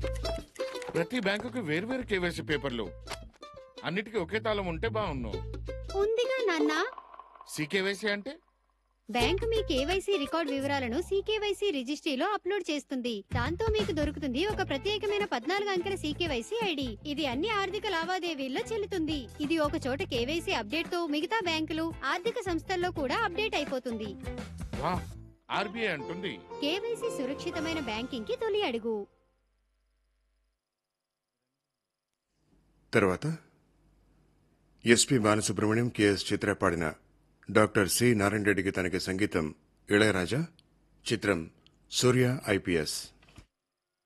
ప్రతి బ్యాంకుకి వేర్వేరు కేవైసీ పేపర్లు అన్నిటికీ ఒకే తాళం ఉంటే బాగున్నావు ఉందిగా నాన్న సీకేవైసీ అంటే బ్యాంకు మీ కేవైసీ రికార్డ్ వివరాలను సీకేవైసీ రిజిస్ట్రీలో అప్లోడ్ చేస్తుంది దాంతో మీకు దొరుకుతుంది ఒక ప్రత్యేకమైన పద్నాలుగు అంకెల సీకేవైసీ ఐడి ఇది అన్ని ఆర్థిక లావాదేవీల్లో చెల్లుతుంది ఇది ఒక చోట కేవైసీ అప్డేట్ తో మిగతా బ్యాంకులు ఆర్థిక సంస్థల్లో కూడా అప్డేట్ అయిపోతుంది వా ఆర్బీఐ అంటుంది కేవైసీ సురక్షితమైన బ్యాంకింగ్ కి తొలి అడుగు తర్వాత ఎస్పి బాలసుబ్రహ్మణ్యం కెఎస్ చిత్ర పాడిన డాక్టర్ సి నారాయణ రెడ్డికి తనకి సంగీతం ఇళయరాజా చిత్రం సూర్య ఐపీఎస్